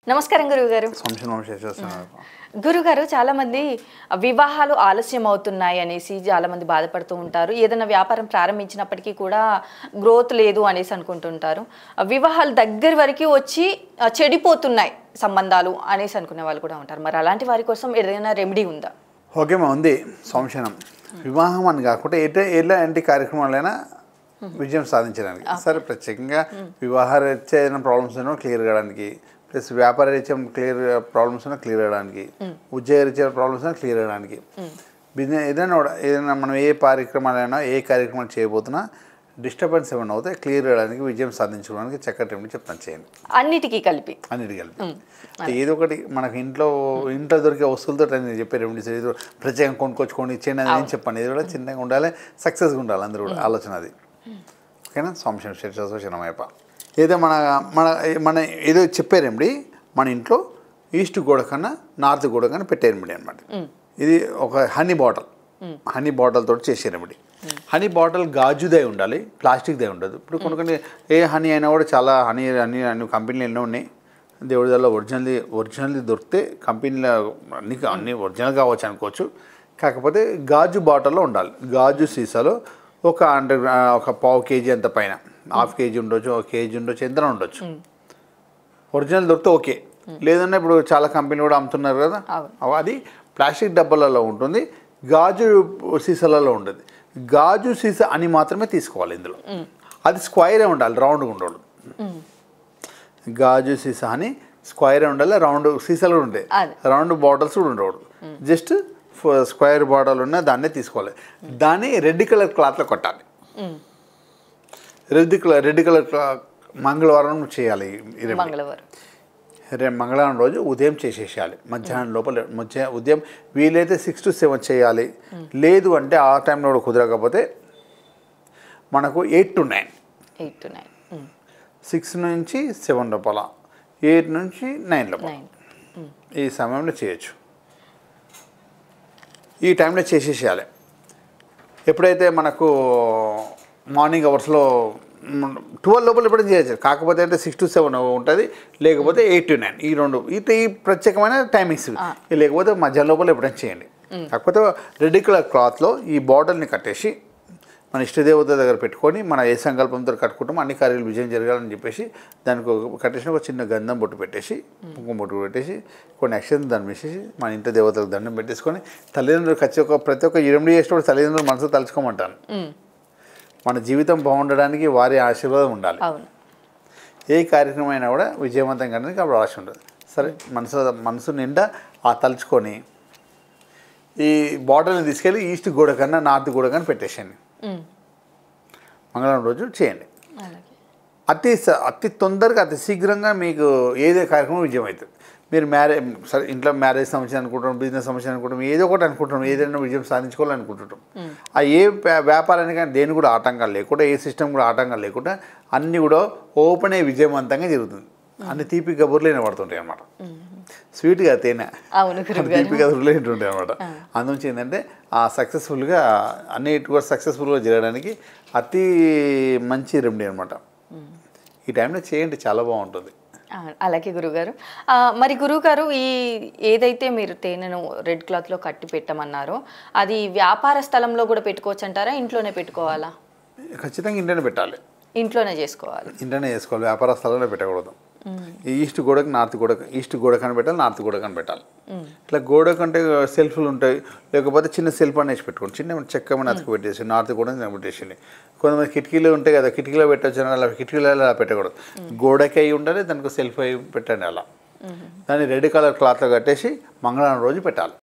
నమస్కారం గురువు గారు సంశయం చేస్తున్నారు గురుగారు చాలా మంది వివాహాలు ఆలస్యం అవుతున్నాయి అనేసి చాలా మంది బాధపడుతూ ఉంటారు ఏదైనా వ్యాపారం ప్రారంభించినప్పటికీ కూడా గ్రోత్ లేదు అనేసి అనుకుంటుంటారు వివాహాలు దగ్గర వరకు వచ్చి ఆ, చెడిపోతున్నాయి సంబంధాలు అనేసి అనుకునే వాళ్ళు కూడా ఉంటారు మరి అలాంటి వారి కోసం ఏదైనా రెమెడీ ఉందా ఓకే మా ఉంది సంశయం వివాహం అని కాకుండా ఎటే ఎలాంటి కార్యక్రమాలైనా విజయం సాధించడానికి సరే ప్రత్యేకంగా వివాహ రీత్యా ఏదైనా ప్రాబ్లమ్స్ ఉన్నా క్లియర్ కావడానికి ప్లస్ వ్యాపార రీత్యా క్లియర్ ప్రాబ్లమ్స్ ఉన్నా క్లియర్ అవ్వడానికి ఉద్యోగ రీత్యా ప్రాబ్లమ్స్ ఉన్నా క్లియర్ అవ్వడానికి బిజినెస్ ఏదైనా కూడా ఏదైనా మనం ఏ కార్యక్రమాలైనా ఏ కార్యక్రమాలు చేయబోతున్నా డిస్టర్బెన్స్ ఏమైనా అవుతే క్లియర్ అవ్వడానికి విజయం సాధించుకోవడానికి చక్కటి రెమెడీ చెప్తాను చేయండి అన్నిటికీ కలిపి అన్నిటి కలిపి ఏదో ఒకటి మనకి ఇంట్లో ఇంట్లో దొరికే వస్తువులతో నేను చెప్పే రెమెడీస్ ఏదో ప్రత్యేకంగా కొనుక్కొచ్చుకోండి ఇచ్చేయండి అని ఏం చెప్పండి ఇది కూడా చిన్నగా ఉండాలి సక్సెస్గా ఉండాలి అందరూ కూడా ఆలోచన అది ఓకేనా సంశయం శిరమైప ఏదో మన మన మన ఏదో చెప్పే రెమెడీ మన ఇంట్లో ఈస్ట్ గోడ కన్నా నార్త్ గోడ కన్నా పెట్టే రెమెడీ అనమాట ఇది ఒక హనీ బాటిల్ హనీ బాటిల్ తోటి చేసే రెమెడీ హనీ బాటిల్ గాజుదై ఉండాలి ప్లాస్టిక్దే ఉండదు ఇప్పుడు కొన్ని కొన్ని ఏ హనీ అయినా కూడా చాలా హనీ హనీ అన్ని కంపెనీలు ఎన్నో ఉన్నాయి దేవుడి దగ్గర ఒరిజినల్ ఒరిజినల్ దొరికితే కంపెనీలో అన్ని అన్ని ఒరిజినల్ కావచ్చు అనుకోవచ్చు కాకపోతే గాజు బాటిల్లో ఉండాలి గాజు సీసాలో ఒక హండ్రెడ్ ఒక పావు కేజీ అంత పైన హాఫ్ కేజీ ఉండొచ్చు ఒక కేజీ ఉండొచ్చు ఎంత ఉండొచ్చు ఒరిజినల్ దొరికితే ఓకే లేదన్నా ఇప్పుడు చాలా కంపెనీలు కూడా అమ్ముతున్నారు కదా అవును. అవ- అది ప్లాస్టిక్ డబ్బాలలో ఉంటుంది గాజు సీసాలలో ఉండదు గాజు సీసా అని మాత్రమే తీసుకోవాలి ఇందులో అది స్క్వైరే ఉండాలి రౌండ్గా ఉండదు గాజు సీసా అని స్క్వైర్ ఉండాలి రౌండ్ సీసాలు కూడా ఉంటాయి అదే. రౌండ్ బాటిల్స్ కూడా ఉండకూడదు జస్ట్ స్క్వైర్ బాటిల్ ఉన్న దాన్నే తీసుకోవాలి దాన్ని రెడ్ కలర్ క్లాత్లో కొట్టాలి రెడ్ కలర్ రెడ్ కలర్ క్లా- మంగళవారం చేయాలి ఈ రెమెడీ. మంగళవారం రేపు మంగళవారం రోజు ఉదయం చేసేసేయాలి మధ్యాహ్నం లోపల మధ్య ఉదయం వీలైతే సిక్స్ టు సెవెన్ చేయాలి లేదు అంటే ఆ టైంలో కూడా కుదరకపోతే మనకు eight to nine eight to nine six నుంచి సెవెన్ లోపల ఎయిట్ నుంచి నైన్ లోపల నైన్ ఈ సమయంలో చేయొచ్చు ఈ టైంలో చేసేసేయాలి ఎప్పుడైతే మనకు మార్నింగ్ అవర్స్లో ట్వెల్వ్ లోపల ఎప్పుడైనా చేయొచ్చు కాకపోతే అంటే సిక్స్ టు సెవెన్ ఉంటుంది లేకపోతే ఎయిట్ టు నైన్ ఈ రెండు ఈ ఈ ప్రత్యేకమైన టైమింగ్స్ ఇవి లేకపోతే మధ్యాహ్నం లోపల ఎప్పుడైనా చేయండి కాకపోతే రెడ్ కలర్ క్లాత్లో ఈ బాటిల్ని కట్టేసి మన ఇష్టదేవత దగ్గర పెట్టుకొని మన ఏ సంకల్పంతో కట్టుకుంటామో అన్ని కార్యాలు విజయం జరగాలని చెప్పేసి దానికి ఒక కట్టేసిన ఒక చిన్న గంధం బొట్టు పెట్టేసి కుంకుమ బొట్టు పెట్టేసి కొన్ని అక్షరం దాన్ని వేసేసి మన ఇంటి దేవతలకు దండం పెట్టేసుకొని తల్లిదండ్రులు ఖర్చు ఒక ప్రతి ఒక్క ఇరవై చేసినప్పుడు తల్లిదండ్రులు మనసు తలుచుకోమంటాను మన జీవితం బాగుండడానికి వారి ఆశీర్వాదం ఉండాలి అవును ఏ కార్యక్రమం అయినా కూడా విజయవంతం కావడానికి అప్పుడు ఆశ ఉంటుంది సరే మనసు మనసు నిండా ఆ తలుచుకొని ఈ బాటిల్ని తీసుకెళ్ళి ఈస్ట్ గోడ కన్నా నార్త్ గోడ కన్నా పెట్టేసేయండి ఉమ్. మంగళవారం రోజు చేయండి అలాగే అతి స- అతి తొందరగా అతి శీఘ్రంగా మీకు ఏదే కార్యక్రమం విజయం అవుతుంది మీరు మ్యారేజ్ సరే ఇంట్లో మ్యారేజ్ సమస్య అనుకుంటాం బిజినెస్ సమస్య అనుకుంటాం ఏదో ఒకటి అనుకుంటాం ఏదైనా విజయం సాధించుకోవాలనుకుంటుంటాం ఆ ఏ వ్యా- వ్యాపారానికి కానీ దేని కూడా ఆటంకాలు లేకుండా ఏ సిస్టమ్ కూడా ఆటంకాలు లేకుండా అన్నీ కూడా ఓపెన్ అయ్యి విజయవంతంగా జరుగుతుంది అన్ని తీపి కబుర్లు పడుతుంటాయి అన్నమాట స్వీట్గా తేనె అవును గురువు గారు తీపి కబుర్లు ఉంటాయి అన్నమాట అందునుంచి ఏంటంటే ఆ సక్సెస్ఫుల్గా అన్నిటి కూడా సక్సెస్ఫుల్గా జరగడానికి అతి మంచి రెమెడీ అనమాట ఈ టైంలో చేయండి చాలా బాగుంటుంది ఆ, అలాగే గురుగారు ఆ, మరి గురువుగారు ఈ ఏదైతే మీరు తేనెను రెడ్ క్లాత్లో కట్టి పెట్టమన్నారో అది వ్యాపార స్థలంలో కూడా పెట్టుకోవచ్చు అంటారా ఇంట్లోనే పెట్టుకోవాలా ఖచ్చితంగా ఇంట్లోనే పెట్టాలి ఇంట్లోనే చేసుకోవాలి ఇంట్లోనే చేసుకోవాలి వ్యాపార స్థలంలో పెట్టకూడదు ఈ ఈస్ట్ గోడకు నార్త్ గోడకు ఈస్ట్ గోడ కని పెట్టాలి నార్త్ గోడ కని పెట్టాలి ఇట్లా గోడ కంటే సెల్ఫ్లు ఉంటాయి లేకపోతే చిన్న సెల్ఫ్ అనేసి పెట్టుకోండి చిన్న చెక్క మన అతుకు పెట్టేసి నార్త్ గోడ పెట్టేసింది కొంతమంది కిటికీలు ఉంటాయి కదా కిటికీలో పెట్టచ్చు అని అలా కిటికీలో అలా పెట్టకూడదు గోడకి అయి ఉండాలి దానికి సెల్ఫ్ అయి పెట్టండి అలా దాన్ని రెడ్ కలర్ క్లాత్లో కట్టేసి మంగళవారం రోజు పెట్టాలి